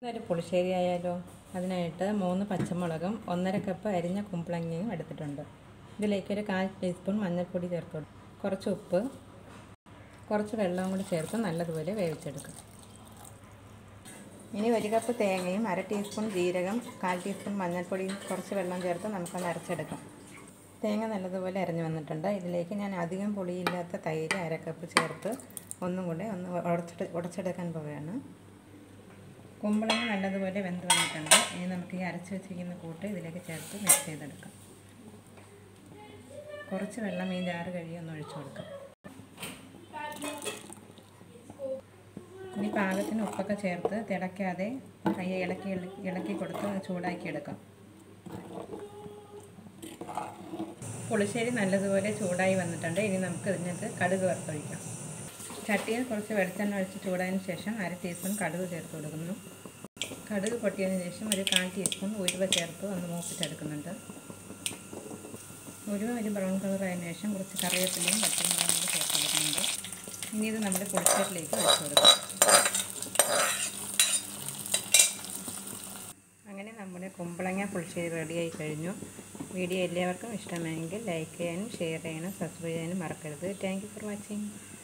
ഒരു പുളിശ്ശേരി ആയാലോ അതിനായിട്ട് മൂന്ന് പച്ചമുളകും ഒന്നര കപ്പ് അരിഞ്ഞ കുമ്പളങ്ങയും എടുത്തിട്ടുണ്ട് ഇതിലേക്ക് ഒരു കാൽ ടീസ്പൂൺ മഞ്ഞൾപ്പൊടി ചേർത്ത് കൊടുക്കും കുറച്ച് ഉപ്പ് കുറച്ച് വെള്ളവും കൂടി ചേർത്ത് നല്ലതുപോലെ വേവിച്ചെടുക്കും ഇനി ഒരു കപ്പ് തേങ്ങയും അര ടീസ്പൂൺ ജീരകം കാൽ ടീസ്പൂൺ മഞ്ഞൾപ്പൊടിയും കുറച്ച് വെള്ളം ചേർത്ത് നമുക്കൊന്ന് അരച്ചെടുക്കാം തേങ്ങ നല്ലതുപോലെ അരഞ്ഞു വന്നിട്ടുണ്ട് ഇതിലേക്ക് ഞാൻ അധികം പുളിയില്ലാത്ത തൈര് അര കപ്പ് ചേർത്ത് ഒന്നും കൂടെ ഒന്ന് ഉടച്ചെടു ഉടച്ചെടുക്കാൻ പോവുകയാണ് കുമ്പളങ്ങ നല്ലതുപോലെ വെന്ത് വന്നിട്ടുണ്ട് ഇനി നമുക്ക് ഈ അരച്ച് വെച്ചിരിക്കുന്ന കൂട്ട് ഇതിലേക്ക് ചേർത്ത് മിക്സ് ചെയ്തെടുക്കാം കുറച്ച് വെള്ളം ഈ ജാറ് കഴിയും ഒന്ന് ഒഴിച്ചു കൊടുക്കാം ഇനി പാകത്തിന് ഉപ്പൊക്കെ ചേർത്ത് തിളയ്ക്കാതെ കയ്യെ ഇളക്കി ഇളക്കി ഇളക്കി കൊടുത്ത് ചൂടാക്കി എടുക്കാം പുളിശ്ശേരി നല്ലതുപോലെ ചൂടായി വന്നിട്ടുണ്ട് ഇനി നമുക്ക് ഇതിനകത്ത് കടുക് വറുത്തൊഴിക്കാം ചട്ടിയിൽ കുറച്ച് വെളിച്ചെണ്ണ ഒഴിച്ച് ചൂടായതിന് ശേഷം അര ടീസ്പൂൺ കടുക് ചേർത്ത് കൊടുക്കുന്നു കടുക് പൊട്ടിയതിന് ശേഷം ഒരു കാൽ ടീസ്പൂൺ ഉരുവ ചേർത്ത് ഒന്ന് മൂപ്പിച്ചെടുക്കുന്നുണ്ട് ഉരുവ ഒരു ബ്രൗൺ കളർ ആയതിനു ശേഷം കുറച്ച് കറിവേപ്പിലയും പച്ചമുളകും കൂടി ചേർത്ത് കൊടുക്കുന്നുണ്ട് ഇനി ഇത് നമ്മുടെ പുളിശ്ശേരിയിലേക്ക് ഒഴിച്ചു കൊടുക്കാം അങ്ങനെ നമ്മുടെ കുമ്പളങ്ങ പുളിശ്ശേരി റെഡിയായി കഴിഞ്ഞു വീഡിയോ എല്ലാവർക്കും ഇഷ്ടമായെങ്കിൽ ലൈക്ക് ചെയ്യാനും ഷെയർ ചെയ്യാനും സബ്സ്ക്രൈബ് ചെയ്യാനും മറക്കരുത് താങ്ക് യു ഫോർ വാച്ചിങ്